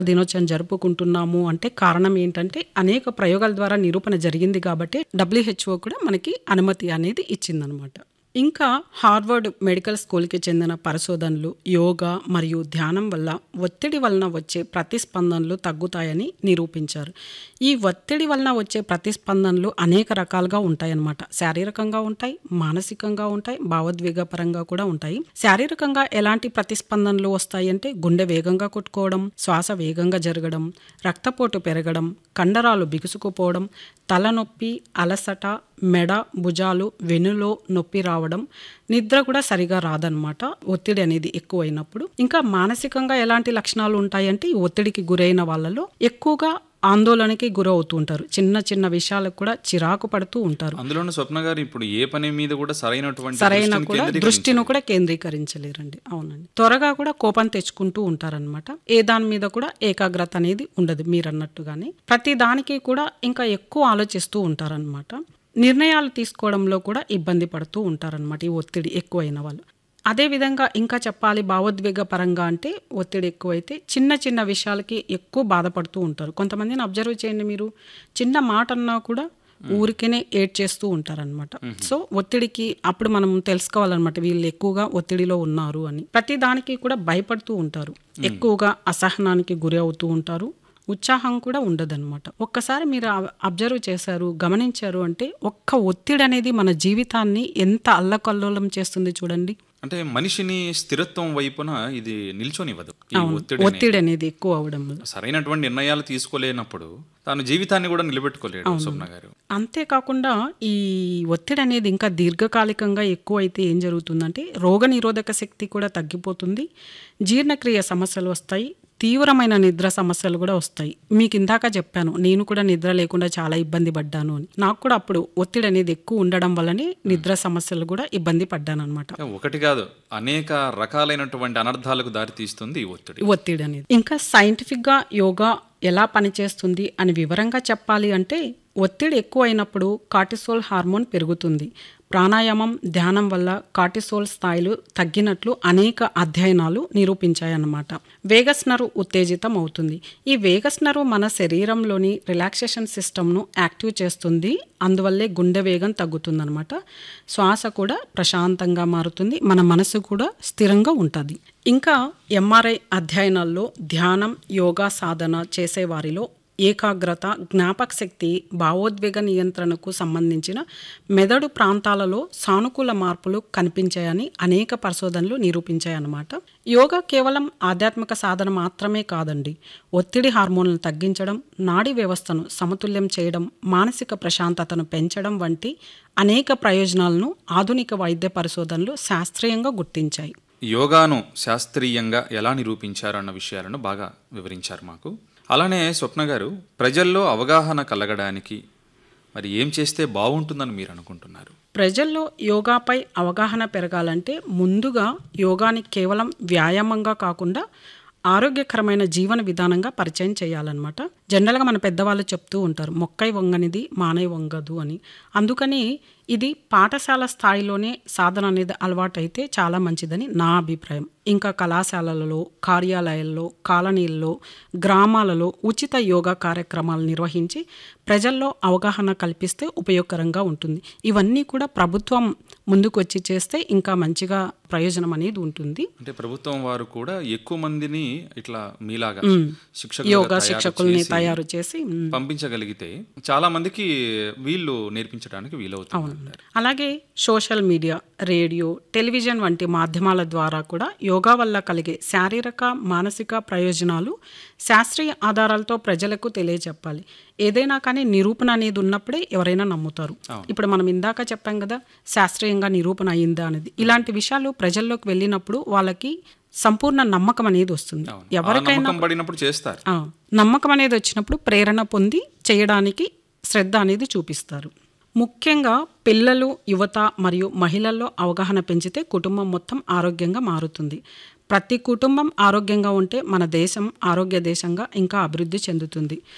దినోత్సవం జరుపుకుంటున్నాము అంటే కారణం ఏంటంటే అనేక ప్రయోగాల ద్వారా నిరూపణ జరిగింది కాబట్టి డబ్ల్యూహెచ్ఓ కూడా మనకి అనుమతి అనేది ఇచ్చిందనమాట ఇంకా హార్వర్డ్ మెడికల్ స్కూల్కి చెందిన పరిశోధనలు యోగా మరియు ధ్యానం వల్ల ఒత్తిడి వలన వచ్చే ప్రతిస్పందనలు తగ్గుతాయని నిరూపించారు ఈ ఒత్తిడి వలన వచ్చే ప్రతిస్పందనలు అనేక రకాలుగా ఉంటాయన్నమాట శారీరకంగా ఉంటాయి మానసికంగా ఉంటాయి భావోద్వేగపరంగా కూడా ఉంటాయి శారీరకంగా ఎలాంటి ప్రతిస్పందనలు వస్తాయి అంటే గుండె వేగంగా కొట్టుకోవడం శ్వాస వేగంగా జరగడం రక్తపోటు పెరగడం కండరాలు బిగుసుకుపోవడం తలనొప్పి అలసట మెడ భుజాలు వెనులో నొప్పి రావడం నిద్ర కూడా సరిగా రాదనమాట ఒత్తిడి అనేది ఎక్కువైనప్పుడు ఇంకా మానసికంగా ఎలాంటి లక్షణాలు ఉంటాయంటే ఈ ఒత్తిడికి గురైన వాళ్ళలో ఎక్కువగా ఆందోళనకి గురవుతూ ఉంటారు చిన్న చిన్న విషయాలకు కూడా చిరాకు పడుతూ ఉంటారు అందులోనూ స్వప్న గారు ఇప్పుడు ఏ పని మీద కూడా సరైనటువంటి సరైన దృష్టిని కూడా కేంద్రీకరించ- దృష్టిని కూడా కేంద్రీకరించలేరండి అవునండి త్వరగా కూడా కోపం తెచ్చుకుంటూ ఉంటారనమాట ఏ దాని మీద కూడా ఏకాగ్రత అనేది ఉండదు మీరు అన్నట్టుగానే ప్రతి దానికి కూడా ఇంకా ఎక్కువ ఆలోచిస్తూ ఉంటారనమాట నిర్ణయాలు తీసుకోవడంలో కూడా ఇబ్బంది పడుతూ ఉంటారనమాట ఈ ఒత్తిడి ఎక్కువైన వాళ్ళు అదేవిధంగా ఇంకా చెప్పాలి భావోద్వేగ పరంగా అంటే ఒత్తిడి ఎక్కువైతే చిన్న చిన్న విషయాలకి ఎక్కువ బాధపడుతూ ఉంటారు కొంతమందిని అబ్జర్వ్ చేయండి మీరు చిన్న మాట అన్నా కూడా ఊరికేనే ఏడ్ చేస్తూ ఉంటారనమాట సో ఒత్తిడికి అప్పుడు మనం తెలుసుకోవాలన్నమాట వీళ్ళు ఎక్కువగా ఒత్తిడిలో ఉన్నారు అని ప్రతి దానికి కూడా భయపడుతూ ఉంటారు ఎక్కువగా అసహనానికి గురి అవుతూ ఉంటారు ఉత్సాహం కూడా ఉండదన్నమాట ఒక్కసారి మీరు అ- అబ్జర్వ్ చేశారు గమనించారు అంటే ఒక్క ఒత్తిడి అనేది మన జీవితాన్ని ఎంత అల్లకల్లోలం చేస్తుంది చూడండి అంటే మనిషిని స్థిరత్వం వైపున ఇది నిల్చొనివ్వదు ఈ ఒత్తిడి అనేది. ఒత్తిడి అనేది ఎక్కువ అవడం వల్ల. సరైనటువంటి నిర్ణయాలు తీసుకోలేనప్పుడు తాను జీవితాన్ని కూడా నిలబెట్టుకోలేడు స్వప్న గారు అంతేకాకుండా ఈ ఒత్తిడి అనేది ఇంకా దీర్ఘకాలికంగా ఎక్కువ అయితే ఏం జరుగుతుందంటే రోగ నిరోధక శక్తి కూడా తగ్గిపోతుంది జీర్ణక్రియ సమస్యలు వస్తాయి తీవ్రమైన నిద్ర సమస్యలు కూడా వస్తాయి మీకు ఇందాక చెప్పాను నేను కూడా నిద్ర లేకుండా చాలా ఇబ్బంది పడ్డాను అని నాకు కూడా అప్పుడు ఒత్తిడి అనేది ఎక్కువ ఉండడం వల్లనే నిద్ర సమస్యలు కూడా ఇబ్బంది పడ్డాను అనమాట ఇంకా ఒకటి కాదు అనేక రకాలైనటువంటి అనర్థాలకు దారితీస్తుంది ఈ ఒత్తిడి ఒత్తిడి అనేది ఇంకా సైంటిఫిక్గా యోగా ఎలా పనిచేస్తుంది అని వివరంగా చెప్పాలి అంటే ఒత్తిడి ఎక్కువ అయినప్పుడు కార్టిసోల్ హార్మోన్ పెరుగుతుంది ప్రాణాయామం ధ్యానం వల్ల కార్టిసోల్ స్థాయిలు తగ్గినట్లు అనేక అధ్యయనాలు నిరూపించాయన్నమాట వేగస్ నర్వ్ ఉత్తేజితం అవుతుంది ఈ వేగస్ నర్వ్ మన శరీరంలోని రిలాక్సేషన్ సిస్టమ్ను యాక్టివ్ చేస్తుంది అందువల్లే గుండె వేగం తగ్గుతుందన్నమాట శ్వాస కూడా ప్రశాంతంగా మారుతుంది మన మనసు కూడా స్థిరంగా ఉంటుంది ఇంకా ఎంఆర్ఐ అధ్యయనాల్లో ధ్యానం యోగా సాధన చేసే వారిలో ఏకాగ్రత జ్ఞాపక శక్తి భావోద్వేగ నియంత్రణకు సంబంధించిన మెదడు ప్రాంతాలలో సానుకూల మార్పులు కనిపించాయని అనేక పరిశోధనలు నిరూపించాయన్నమాట యోగా కేవలం ఆధ్యాత్మిక సాధన మాత్రమే కాదండి ఒత్తిడి హార్మోన్లను తగ్గించడం నాడీ వ్యవస్థను సమతుల్యం చేయడం మానసిక ప్రశాంతతను పెంచడం వంటి అనేక ప్రయోజనాలను ఆధునిక వైద్య పరిశోధనలు శాస్త్రీయంగా గుర్తించాయి యోగాను శాస్త్రీయంగా ఎలా నిరూపించారు అన్న విషయాలను బాగా వివరించారు మాకు అలానే స్వప్న గారు ప్రజల్లో అవగాహన కలగడానికి మరి ఏం చేస్తే బాగుంటుందని మీరు అనుకుంటున్నారు ప్రజల్లో యోగాపై అవగాహన పెరగాలంటే ముందుగా యోగాని కేవలం వ్యాయామంగా కాకుండా ఆరోగ్యకరమైన జీవన విధానంగా పరిచయం చేయాలన్నమాట జనరల్గా మన పెద్దవాళ్ళు చెప్తూ ఉంటారు మొక్కై వంగనిది మానై వంగదు అని అందుకని ఇది పాఠశాల స్థాయిలోనే సాధన అనేది అలవాటైతే చాలా మంచిదని నా అభిప్రాయం ఇంకా కళాశాలలలో కార్యాలయాల్లో కాలనీల్లో గ్రామాలలో ఉచిత యోగా కార్యక్రమాలు నిర్వహించి ప్రజల్లో అవగాహన కల్పిస్తే ఉపయోగకరంగా ఉంటుంది ఇవన్నీ కూడా ప్రభుత్వం ముందుకు వచ్చి చేస్తే ఇంకా మంచిగా ప్రయోజనం అనేది ఉంటుంది అంటే ప్రభుత్వం వారు కూడా ఎక్కువ మందిని ఇట్లా మీలాగా యోగా శిక్షకులుగా శిక్షకుల్ని తయారు చేసి తయారు చేసి మ్, పంపించగలిగితే చాలా మందికి వీళ్ళు నేర్పించడానికి వీలవుతుంది అంటారు. అలాగే సోషల్ మీడియా రేడియో టెలివిజన్ వంటి మాధ్యమాల ద్వారా కూడా యోగా వల్ల కలిగే శారీరక మానసిక ప్రయోజనాలు శాస్త్రీయ ఆధారాలతో ప్రజలకు తెలియజెప్పాలి ఏదైనా కానీ నిరూపణ అనేది ఉన్నప్పుడే ఎవరైనా నమ్ముతారు ఇప్పుడు మనం ఇందాక చెప్పాం కదా శాస్త్రీయంగా నిరూపణ అయిందా అనేది ఇలాంటి విషయాలు ప్రజల్లోకి వెళ్ళినప్పుడు వాళ్ళకి సంపూర్ణ నమ్మకం అనేది వస్తుంది ఆ ఎవరికైనా నమ్మకం పడినప్పుడు చేస్తారు ఆ, నమ్మకం అనేది వచ్చినప్పుడు ప్రేరణ పొంది చేయడానికి శ్రద్ధ అనేది చూపిస్తారు ముఖ్యంగా పిల్లలు యువత మరియు మహిళల్లో అవగాహన పెంచితే కుటుంబం మొత్తం ఆరోగ్యంగా మారుతుంది ప్రతి కుటుంబం ఆరోగ్యంగా ఉంటే మన దేశం ఆరోగ్య దేశంగా ఇంకా అభివృద్ధి చెందుతుంది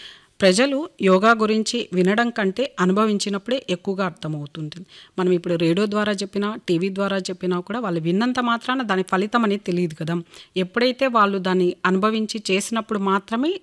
ప్రజలు యోగా గురించి వినడం కంటే అనుభవించినప్పుడే ఎక్కువగా అర్థమవుతుంది మనం ఇప్పుడు రేడియో ద్వారా చెప్పినా టీవీ ద్వారా చెప్పినా కూడా వాళ్ళు విన్నంత మాత్రాన దాని ఫలితం అనేది తెలియదు కదా ఎప్పుడైతే వాళ్ళు దాన్ని అనుభవించి చేసినప్పుడు మాత్రమే